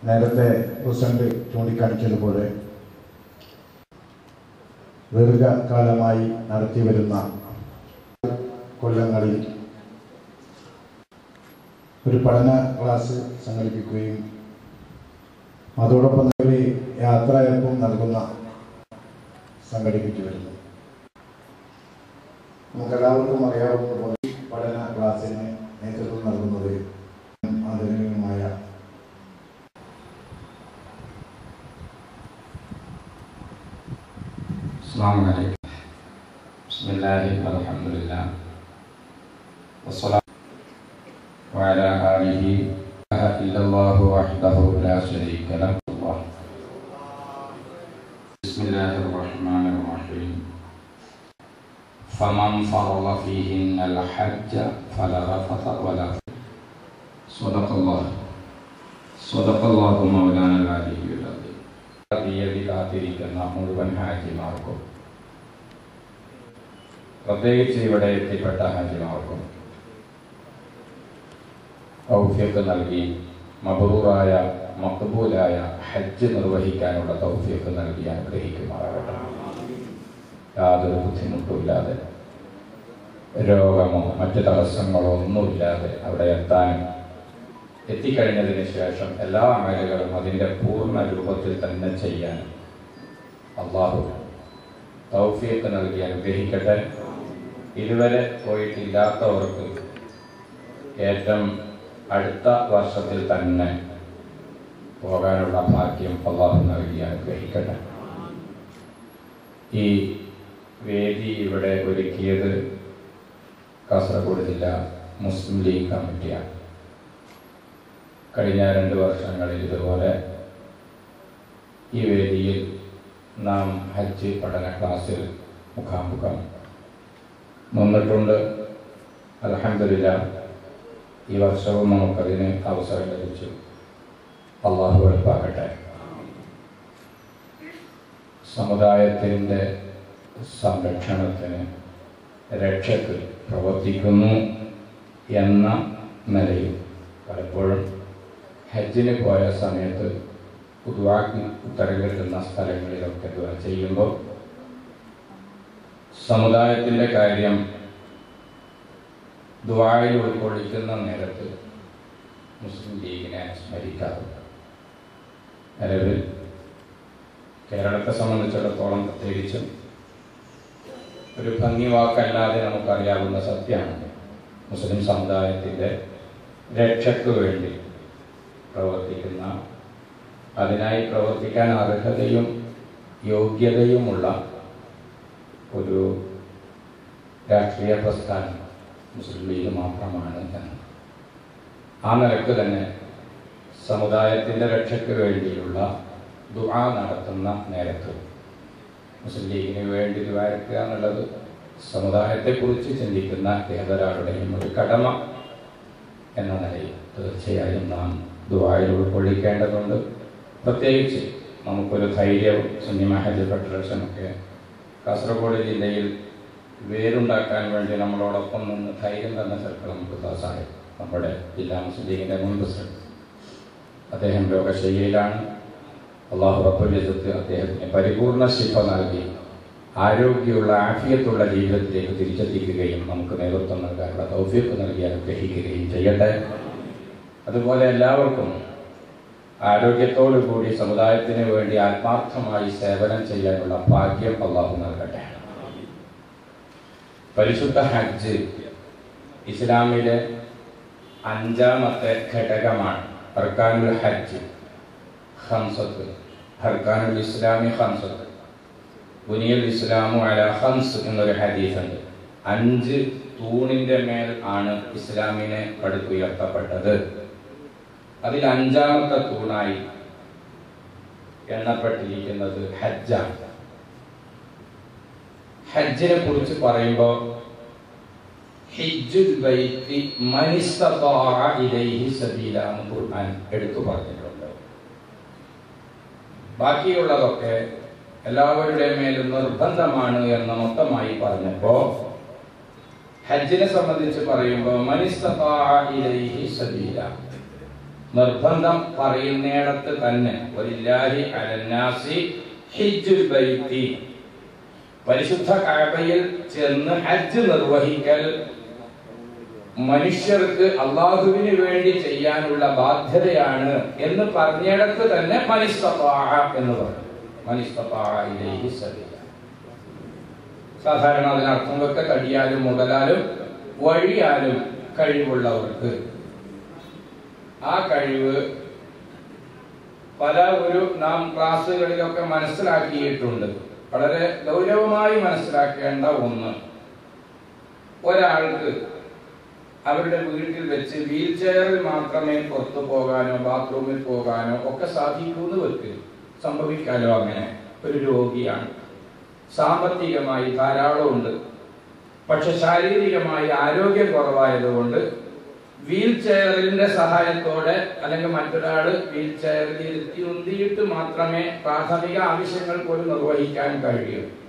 നേരത്തെ പ്രസിഡന്റ് ചൂണ്ടിക്കാണിച്ചതുപോലെ ദീർഘകാലമായി നടത്തിവരുന്ന കൊല്ലങ്ങളിൽ ഒരു പഠന ക്ലാസ് സംഘടിപ്പിക്കുകയും അതോടൊപ്പം തന്നെ ഒരു യാത്രയപ്പം നൽകുന്ന സംഘടിപ്പിച്ചു വരുന്നു നമുക്കെല്ലാവർക്കും അറിയാവുന്ന പോലെ ഈ പഠന ക്ലാസ്സിന് നേതൃത്വം നൽകുന്നത് ആദരണീയമായ السلام عليكم بسم الله والحمد لله والصلاة وعلى آله لا إله إلا الله وحده لا شريك له الله بسم الله الرحمن الرحيم فمن فرض فيهن الحج فلا رفث ولا صدق الله صدق الله مولانا العلي العظيم തീയതി കാത്തിരിക്കുന്ന മുഴുവൻ ഹാജിമാർക്കും പ്രത്യേകിച്ച് ഇവിടെ എത്തിപ്പെട്ട ഹാജിമാർക്കും തൗഫീഖ് നൽകി മബറൂറായ മക്ബൂലായ ഹജ്ജ് നിർവഹിക്കാനുള്ള തൗഫീഖ് നൽകി അനുഗ്രഹിക്കുമാറാകട്ടെ യാതൊരു ബുദ്ധിമുട്ടുമില്ലാതെ രോഗമോ മറ്റ് തടസ്സങ്ങളോ ഒന്നുമില്ലാതെ അവിടെ എത്താനും എത്തിക്കഴിഞ്ഞതിന് ശേഷം എല്ലാ അമലുകളും അതിൻ്റെ പൂർണ്ണ രൂപത്തിൽ തന്നെ ചെയ്യാൻ അള്ളാഹു തൗഫീഖ് നൽകി അനുഗ്രഹിക്കട്ടെ ഇതുവരെ പോയിട്ടില്ലാത്തവർക്ക് ഏറ്റവും അടുത്ത വർഷത്തിൽ തന്നെ പോകാനുള്ള ഭാഗ്യം അള്ളാഹു നൽകി അനുഗ്രഹിക്കട്ടെ ഈ വേദി ഇവിടെ ഒരുക്കിയത് കാസർഗോഡ് ജില്ല മുസ്ലിം ലീഗ് കമ്മിറ്റിയാണ് കഴിഞ്ഞ രണ്ട് വർഷങ്ങളിൽ ഇതുപോലെ ഈ വേദിയിൽ നാം ഹജ്ജ് പഠന ക്ലാസ്സിൽ മുഖാമുഖം നിന്നിട്ടുണ്ട് അലഹമില്ല ഈ വർഷവും നമുക്കതിന് അവസരം ലഭിച്ചു അള്ളാഹു എളുപ്പാക്കട്ടെ സമുദായത്തിൻ്റെ സംരക്ഷണത്തിന് രക്ഷക്ക് പ്രവർത്തിക്കുന്നു എന്ന നിലയിൽ പലപ്പോഴും ഹജ്ജിന് പോയ സമയത്ത് പുതുവാക്കി ഉത്തരവ് കിട്ടുന്ന സ്ഥലങ്ങളിലൊക്കെ ദുആ ചെയ്യുമ്പോൾ സമുദായത്തിൻ്റെ കാര്യം ദുആയിൽ ഉൾക്കൊള്ളിക്കുന്ന നേരത്ത് മുസ്ലിം ലീഗിനെ സ്മരിക്കാറുണ്ട് നിലവിൽ കേരളത്തെ സംബന്ധിച്ചിടത്തോളം പ്രത്യേകിച്ചും ഒരു ഭംഗി വാക്കല്ലാതെ നമുക്കറിയാവുന്ന സത്യമാണ് മുസ്ലിം സമുദായത്തിൻ്റെ രക്ഷയ്ക്ക് വേണ്ടി പ്രവർത്തിക്കുന്ന അതിനായി പ്രവർത്തിക്കാൻ അർഹതയും യോഗ്യതയുമുള്ള ഒരു രാഷ്ട്രീയ പ്രസ്ഥാനം മുസ്ലിം ലീഗ് മാത്രമാണ് എന്ന് ആ നിലക്ക് തന്നെ സമുദായത്തിൻ്റെ രക്ഷയ്ക്ക് വേണ്ടിയുള്ള ദുആ നടത്തുന്ന നേരത്ത് മുസ്ലിം ലീഗിന് വേണ്ടി ദുആക്കുക എന്നുള്ളത് സമുദായത്തെക്കുറിച്ച് ചിന്തിക്കുന്ന ഏതൊരാളുടെയും ഒരു കടമ എന്ന നിലയിൽ തീർച്ചയായും നാം ദുബായിൽ ഉൾക്കൊള്ളിക്കേണ്ടതുണ്ട് പ്രത്യേകിച്ച് നമുക്കൊരു ധൈര്യവും സുന്നി മഹജ് ഫെഡറേഷനൊക്കെ കാസർഗോഡ് ജില്ലയിൽ വേരുണ്ടാക്കാൻ വേണ്ടി നമ്മളോടൊപ്പം നിന്ന് ധൈര്യം തന്ന സർക്കിൾ നമുക്ക് ദാസായി നമ്മുടെ ജില്ലാ മുസ്ലിം ലീഗിൻ്റെ മുൻ പ്രസിഡന്റ് അദ്ദേഹം രോഗശയ്യയിലാണ് അള്ളാഹു റബ്ബുലിസത്ത് അദ്ദേഹത്തിന് പരിപൂർണ ശിഫ നൽകി ആരോഗ്യമുള്ള ആഫിയത്തുള്ള ജീവിതത്തിലേക്ക് തിരിച്ചെത്തിക്കുകയും നമുക്ക് നേതൃത്വം നൽകാനുള്ള തൗഫീഖ് നൽകി അനുഗ്രഹിക്കുകയും ചെയ്യട്ടെ അതുപോലെ എല്ലാവർക്കും ആരോഗ്യത്തോടു കൂടി സമുദായത്തിന് വേണ്ടി ആത്മാർത്ഥമായി സേവനം ചെയ്യാനുള്ള ഭാഗ്യം അള്ളാഹു നൽകട്ടെ പരിശുദ്ധ ഹജ്ജ് ഇസ്ലാമിലെ അഞ്ചാമത്തെ ഘടകമാണ് ഹർക്കാനുൽ ഹജ്ജ് ഹംസത്ത് ഹർക്കാനുൽ ഇസ്ലാമി ഹംസത്ത് ബുനിയൽ ഇസ്ലാമു അല ഹംസ് എന്നൊരു ഹദീസുണ്ട് അഞ്ച് തൂണിന്റെ മേൽ ആണ് ഇസ്ലാമിനെ പടുത്തുയർത്തപ്പെട്ടത് അതിൽ അഞ്ചാമത്തെ തൂണായി എണ്ണപ്പെട്ടിരിക്കുന്നത് ഹജ്ജാണ് ഹജ്ജിനെ കുറിച്ച് പറയുമ്പോൾ ഹിജ്ജുൽ ബൈത്തി മനിസ്തതാഅ ഇലൈഹി സബീല എന്ന് ഖുർആൻ എടുത്തു പറഞ്ഞിട്ടുണ്ട് ബാക്കിയുള്ളതൊക്കെ എല്ലാവരുടെ മേലും നിർബന്ധമാണ് എന്ന് മൊത്തമായി പറഞ്ഞപ്പോ ഹജ്ജിനെ സംബന്ധിച്ച് പറയുമ്പോൾ മനിസ്തതാഅ ഇലൈഹി സബീല നിർബന്ധം പറയുന്നിടത്ത് തന്നെ വലില്ലാഹി അലന്നാസി ഹിജ്ജുൽ ബൈത്തി പരിശുദ്ധ കഅബയിൽ ചെന്ന് ഹജ്ജ് നിർവഹിക്കൽ മനുഷ്യർക്ക് അള്ളാഹുവിന് വേണ്ടി ചെയ്യാനുള്ള ബാധ്യതയാണ് എന്ന് പറഞ്ഞിടത്ത് തന്നെ മനിസ്തത്താഅ എന്ന് പറഞ്ഞു മനിസ്തത്താഅ ഇലൈഹി സബീല സാധാരണ അതിനർത്ഥം വെക്ക കഴിയാലും മുതലാലും വഴിയാലും കഴിവുള്ളവർക്ക് ആ കഴിവ് പല ഒരു നാം ക്ലാസ്സുകളിലൊക്കെ മനസ്സിലാക്കിയിട്ടുണ്ട് വളരെ ഗൗരവമായി മനസ്സിലാക്കേണ്ട ഒന്ന് ഒരാൾക്ക് അവരുടെ വീട്ടിൽ വെച്ച് വീൽ ചെയറിൽ മാത്രമേ പുറത്തു പോകാനോ ബാത്റൂമിൽ പോകാനോ ഒക്കെ സാധിക്കൂ എന്ന് വെക്ക് സംഭവിക്കാലോ അങ്ങനെ ഒരു രോഗിയാണ് സാമ്പത്തികമായി ധാരാളമുണ്ട് പക്ഷെ ശാരീരികമായി ആരോഗ്യം കുറവായതുകൊണ്ട് വീൽ ചെയറിന്റെ സഹായത്തോടെ അല്ലെങ്കിൽ മറ്റൊരാൾ വീൽ ചെയറിൽ ഇരുത്തി ഉന്തിയിട്ട് മാത്രമേ പ്രാഥമിക ആവശ്യങ്ങൾ പോലും നിർവഹിക്കാൻ കഴിയൂ